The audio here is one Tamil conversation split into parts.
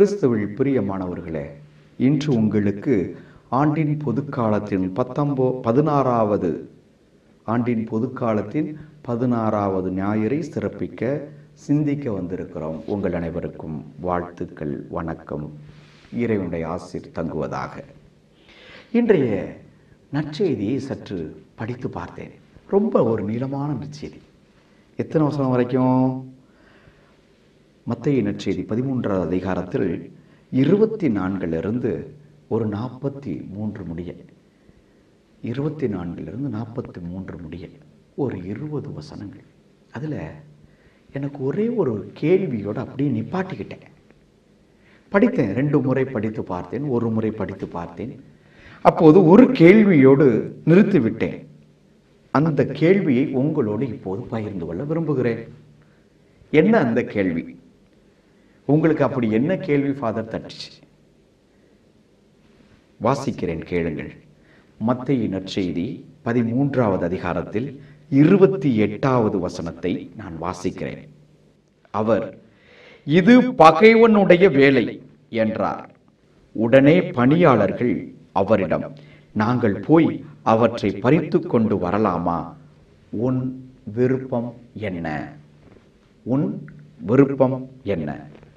கிறிஸ்துவில் பிரியமானவர்களே இன்று உங்களுக்கு ஆண்டின் பொதுக்காலத்தின் பத்தொம்போ பதினாறாவது ஆண்டின் பொதுக்காலத்தின் பதினாறாவது ஞாயிறை சிறப்பிக்க சிந்திக்க வந்திருக்கிறோம் உங்கள் அனைவருக்கும் வாழ்த்துக்கள் வணக்கம் இறைவனுடைய ஆசிர் தங்குவதாக இன்றைய நற்செய்தியை சற்று படித்து பார்த்தேன் ரொம்ப ஒரு நீளமான நற்செய்தி எத்தனை வசனம் வரைக்கும் மத்திய நற்செய்தி பதிமூன்றாவது அதிகாரத்தில் இருபத்தி நான்கிலிருந்து ஒரு நாற்பத்தி மூன்று முடிய இருபத்தி நான்கிலிருந்து நாற்பத்தி மூன்று முடிய ஒரு இருபது வசனங்கள் அதில் எனக்கு ஒரே ஒரு கேள்வியோடு அப்படியே நிப்பாட்டிக்கிட்டேன் படித்தேன் ரெண்டு முறை படித்து பார்த்தேன் ஒரு முறை படித்து பார்த்தேன் அப்போது ஒரு கேள்வியோடு நிறுத்திவிட்டேன் அந்த கேள்வியை உங்களோடு இப்போது பகிர்ந்து கொள்ள விரும்புகிறேன் என்ன அந்த கேள்வி உங்களுக்கு அப்படி என்ன கேள்வி ஃபாதர் தட்டுச்சு வாசிக்கிறேன் கேளுங்கள் மத்திய நற்செய்தி பதிமூன்றாவது அதிகாரத்தில் இருபத்தி எட்டாவது வசனத்தை நான் வாசிக்கிறேன் அவர் இது பகைவனுடைய வேலை என்றார் உடனே பணியாளர்கள் அவரிடம் நாங்கள் போய் அவற்றை பறித்து கொண்டு வரலாமா உன் விருப்பம் என்ன உன் விருப்பம் என்ன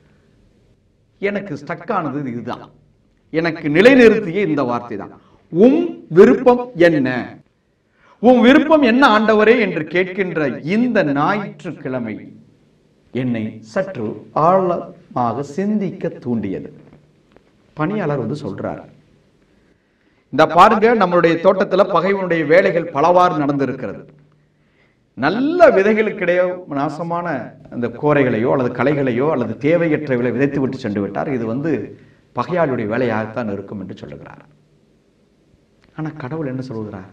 எனக்கு ஸ்டக்கானது இதுதான் எனக்கு நிலைநிறுத்திய இந்த வார்த்தை தான் உம் விருப்பம் என்ன உன் விருப்பம் என்ன ஆண்டவரே என்று கேட்கின்ற இந்த ஞாயிற்றுக்கிழமை என்னை சற்று ஆழமாக சிந்திக்க தூண்டியது பணியாளர் வந்து சொல்றார் இந்த பாருங்க நம்மளுடைய தோட்டத்துல பகைவனுடைய வேலைகள் பலவாறு நடந்திருக்கிறது நல்ல விதைகளுக்கிடையோ நாசமான அந்த கோரைகளையோ அல்லது களைகளையோ அல்லது தேவையற்றவர்களை விதைத்து விட்டு சென்று விட்டார் இது வந்து பகையாளுடைய வேலையாகத்தான் இருக்கும் என்று சொல்லுகிறார் ஆனா கடவுள் என்ன சொல்லுகிறார்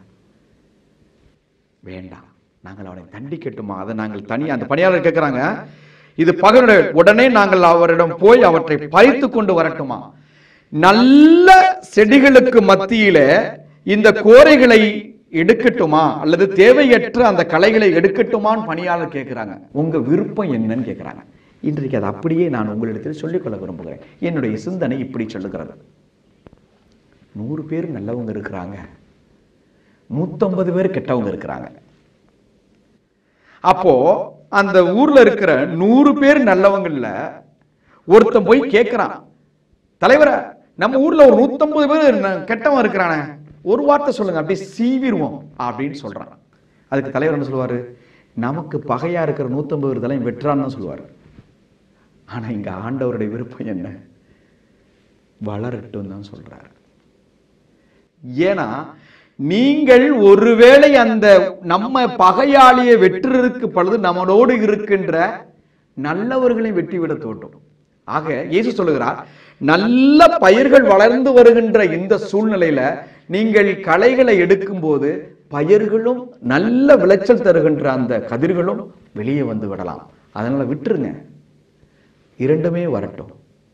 வேண்டாம் நாங்கள் அவனை தண்டிக்கட்டுமா அதை நாங்கள் தனி அந்த பணியாளர் கேட்கிறாங்க இது பகனுடைய உடனே நாங்கள் அவரிடம் போய் அவற்றை பறித்து கொண்டு வரட்டுமா நல்ல செடிகளுக்கு மத்தியில இந்த கோரைகளை எடுக்கட்டுமா அல்லது தேவையற்ற அந்த கலைகளை எடுக்கட்டுமான்னு பணியாளர் கேட்கிறாங்க உங்க விருப்பம் என்னன்னு கேட்கிறாங்க இன்றைக்கு அது அப்படியே நான் உங்களிடத்தில் சொல்லிக்கொள்ள விரும்புகிறேன் என்னுடைய சிந்தனை இப்படி சொல்லுகிறது நூறு பேர் நல்லவங்க இருக்கிறாங்க நூத்தம்பது பேர் கெட்டவங்க இருக்கிறாங்க அப்போ அந்த ஊர்ல இருக்கிற நூறு பேர் நல்லவங்கல்ல ஒருத்தன் போய் கேட்கிறான் தலைவரை நம்ம ஊர்ல ஒரு நூத்தம்பது பேர் ந- கெட்டவன் இருக்கிறானே ஒரு வார்த்தை சொல்லுங்க அப்படியே சீவிருவோம் அப்படின்னு சொல்றான் அதுக்கு தலைவர் என்ன சொல்லுவாரு நமக்கு பகையா இருக்கிற நூத்தம்பது பேர் தலையும் வெற்றான்னு தான் சொல்லுவாரு ஆனா இங்க ஆண்டவருடைய விருப்பம் என்ன வளரட்டும் தான் சொல்றாரு ஏன்னா நீங்கள் ஒருவேளை அந்த நம்ம பகையாளியை வெற்றுறதுக்கு பொழுது நம்மளோடு இருக்கின்ற நல்லவர்களை வெட்டிவிட தோட்டும் ஆக இயேசு சொல்லுகிறார் நல்ல பயிர்கள் வளர்ந்து வருகின்ற இந்த சூழ்நிலையில நீங்கள் களைகளை எடுக்கும்போது பயிர்களும் நல்ல விளைச்சல் தருகின்ற அந்த கதிர்களும் வெளியே வந்து விடலாம் அதனால விட்டுருங்க இரண்டுமே வரட்டும்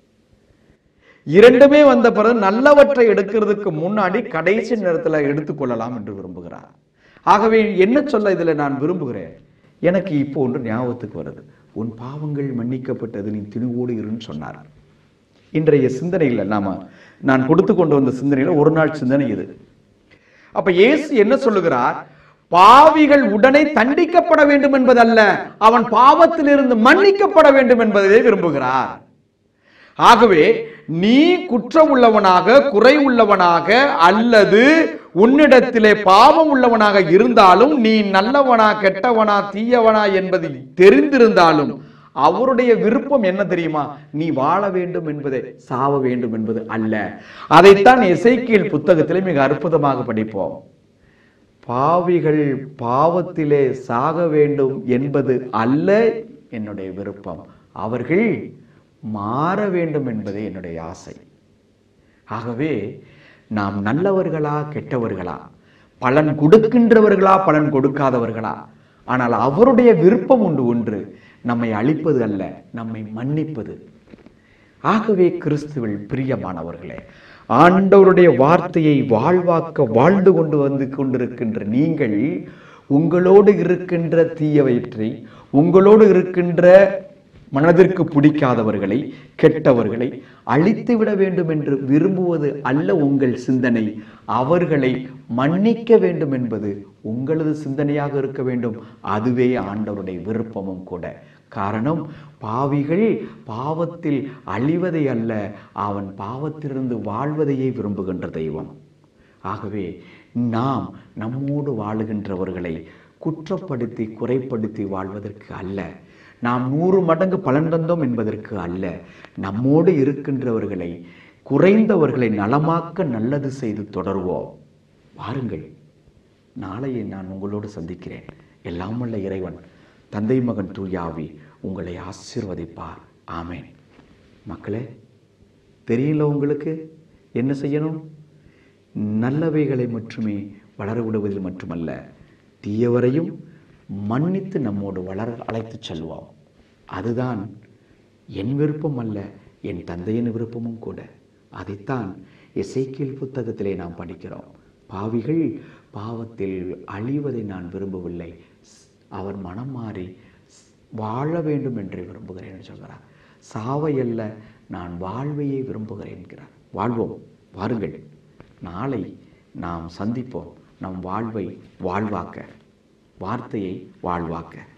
இரண்டுமே வந்த பிறகு நல்லவற்றை எடுக்கிறதுக்கு முன்னாடி கடைசி நேரத்துல எடுத்துக்கொள்ளலாம் என்று விரும்புகிறார் ஆகவே என்ன சொல்ல இதுல நான் விரும்புகிறேன் எனக்கு இப்போ ஒன்று ஞாபகத்துக்கு வருது உன் பாவங்கள் மன்னிக்கப்பட்டது நீ திணிவோடு இருன்னு சொன்னார் இன்றைய சிந்தனையில நாம நான் கொடுத்து கொண்டு வந்த சிந்தனையில ஒரு நாள் சிந்தனை இது அப்ப இயேசு என்ன சொல்லுகிறார் பாவிகள் உடனே தண்டிக்கப்பட வேண்டும் என்பதல்ல அவன் பாவத்திலிருந்து மன்னிக்கப்பட வேண்டும் என்பதை விரும்புகிறார் ஆகவே நீ குற்றம் உள்ளவனாக குறை உள்ளவனாக அல்லது உன்னிடத்திலே பாவம் உள்ளவனாக இருந்தாலும் நீ நல்லவனா கெட்டவனா தீயவனா என்பது தெரிந்திருந்தாலும் அவருடைய விருப்பம் என்ன தெரியுமா நீ வாழ வேண்டும் என்பதை சாவ வேண்டும் என்பது அல்ல அதைத்தான் எசைக்கியல் புத்தகத்திலே மிக அற்புதமாக படிப்போம் பாவிகள் பாவத்திலே சாக வேண்டும் என்பது அல்ல என்னுடைய விருப்பம் அவர்கள் மாற வேண்டும் என்பதே என்னுடைய ஆசை ஆகவே நாம் நல்லவர்களா கெட்டவர்களா பலன் கொடுக்கின்றவர்களா பலன் கொடுக்காதவர்களா ஆனால் அவருடைய விருப்பம் உண்டு ஒன்று நம்மை அழிப்பது அல்ல நம்மை மன்னிப்பது ஆகவே கிறிஸ்துவில் பிரியமானவர்களே ஆண்டவருடைய வார்த்தையை வாழ்வாக்க வாழ்ந்து கொண்டு வந்து கொண்டிருக்கின்ற நீங்கள் உங்களோடு இருக்கின்ற தீயவற்றை உங்களோடு இருக்கின்ற மனதிற்கு பிடிக்காதவர்களை கெட்டவர்களை அழித்து விட வேண்டும் என்று விரும்புவது அல்ல உங்கள் சிந்தனை அவர்களை மன்னிக்க வேண்டும் என்பது உங்களது சிந்தனையாக இருக்க வேண்டும் அதுவே ஆண்டவருடைய விருப்பமும் கூட காரணம் பாவிகள் பாவத்தில் அழிவதை அல்ல அவன் பாவத்திலிருந்து வாழ்வதையே விரும்புகின்ற தெய்வம் ஆகவே நாம் நம்மோடு வாழுகின்றவர்களை குற்றப்படுத்தி குறைப்படுத்தி வாழ்வதற்கு அல்ல நாம் நூறு மடங்கு பலன் தந்தோம் என்பதற்கு அல்ல நம்மோடு இருக்கின்றவர்களை குறைந்தவர்களை நலமாக்க நல்லது செய்து தொடர்வோம் வாருங்கள் நாளையே நான் உங்களோடு சந்திக்கிறேன் எல்லாம் வல்ல இறைவன் தந்தை மகன் தூயாவி உங்களை ஆசீர்வதிப்பார் ஆமென் மக்களே தெரியல உங்களுக்கு என்ன செய்யணும் நல்லவைகளை மட்டுமே வளர விடுவதில் மட்டுமல்ல தீயவரையும் மன்னித்து நம்மோடு வளர அழைத்துச் செல்வோம் அதுதான் என் விருப்பம் அல்ல என் தந்தையின் விருப்பமும் கூட அதைத்தான் எசேக்கியேல் புத்தகத்திலே நாம் படிக்கிறோம் பாவிகள் பாவத்தில் அழிவதை நான் விரும்பவில்லை அவர் மனம் மாறி வாழ வேண்டும் என்று விரும்புகிறேன் என்று சொல்கிறார் சாவை அல்ல நான் வாழ்வையே விரும்புகிறேன் என்கிறார் வாழ்வோம் வாருங்கள் நாளை நாம் சந்திப்போம் நம் வாழ்வை வாழ்வாக்க வார்த்தையை வாழ்வாக்க